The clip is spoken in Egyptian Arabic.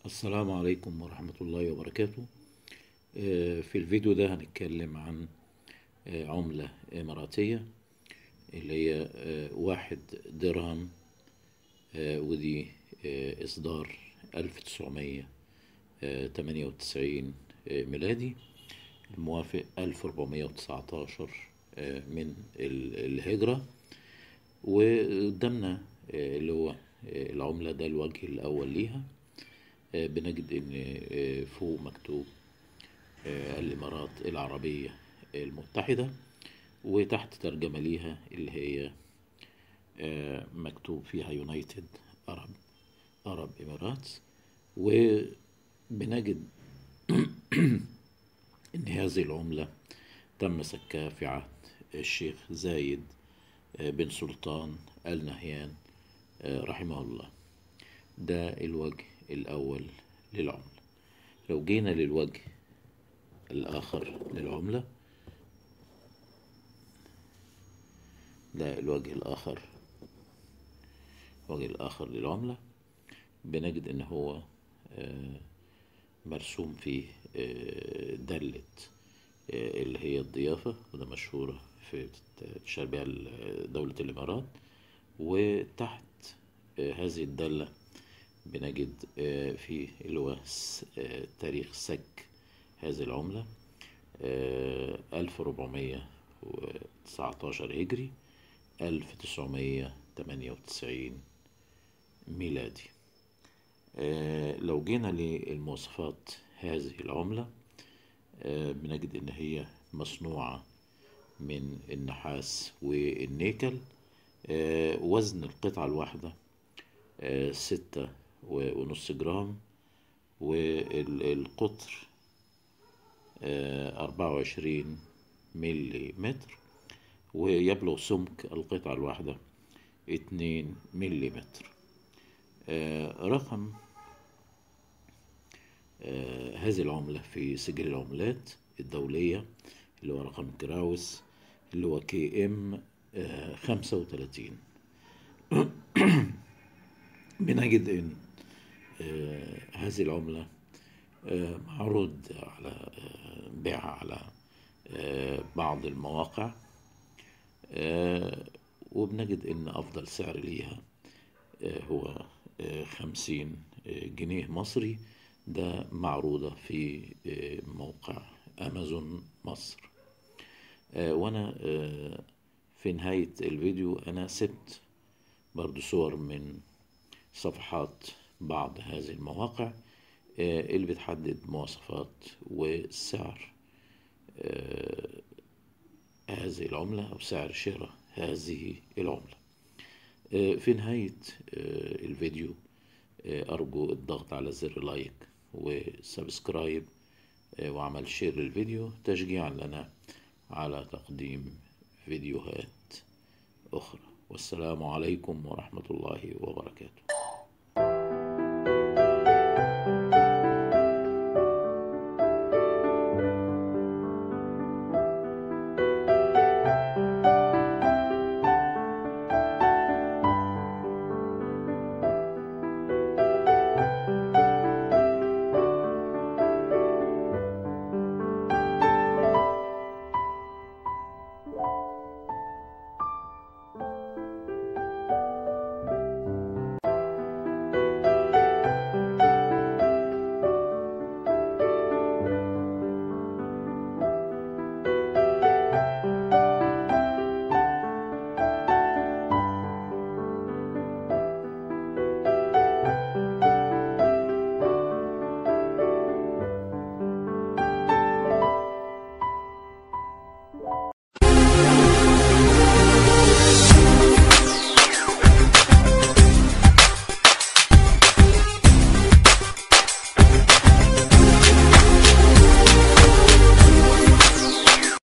السلام عليكم ورحمة الله وبركاته آه، في الفيديو ده هنتكلم عن آه، عملة إماراتية اللي هي آه، واحد درهم آه، ودي آه، إصدار ألف تسعمية تمانية وتسعين ميلادي الموافق ألف ربعمية وتسعتاشر من ال- الهجرة وقدامنا آه، اللي هو آه، العملة ده الوجه الأول ليها آه، بنجد إن آه، فوق مكتوب آه، الإمارات العربية المتحدة وتحت ترجمة ليها اللي هي آه، مكتوب فيها يونايتد أرب أرب إماراتس وبنجد إن هذه العملة تم سكها في عهد الشيخ زايد آه، بن سلطان آل نهيان آه، رحمه الله ده الوجه الأول للعملة لو جينا للوجه الآخر للعملة ده الوجه الآخر الوجه الآخر للعملة بنجد إن هو آه، مرسوم فيه آه، دالة آه، اللي هي الضيافة وده مشهورة في تشار بها دولة الإمارات وتحت آه، هذه الدالة بنجد آه، في اللي هو س- آه، تاريخ سك هذه العملة ألف ربعمية وتسعتاشر هجري ألف تسعمية تمانية وتسعين ميلادي آه، لو جينا للمواصفات هذه العملة آه، بنجد إن هي مصنوعة من النحاس والنيكل آه، وزن القطعة الواحدة آه، ستة و- ونص جرام والقطر أربعة وعشرين ملي متر ويبلغ سمك القطعة الواحدة اتنين ملي متر آه، رقم آه، هذه العملة في سجل العملات الدولية اللي هو رقم كراوس اللي هو كي ام خمسة وتلاتين بنجد ان آه، هذه العملة آه، معروض على آه، بيعها على آه، بعض المواقع آه، وبنجد ان افضل سعر ليها آه، هو آه، خمسين آه، جنيه مصري ده معروضة في آه، موقع أمازون مصر آه، وأنا آه، في نهاية الفيديو أنا سبت برضو صور من صفحات بعض هذه المواقع آه، اللي بتحدد مواصفات وسعر آه، هذه العملة أو سعر شراء هذه العملة آه، في نهاية آه، الفيديو آه، أرجو الضغط على زر لايك وسبسكرايب آه، وعمل شير للفيديو تشجيعا لنا على تقديم فيديوهات أخرى والسلام عليكم ورحمة الله وبركاته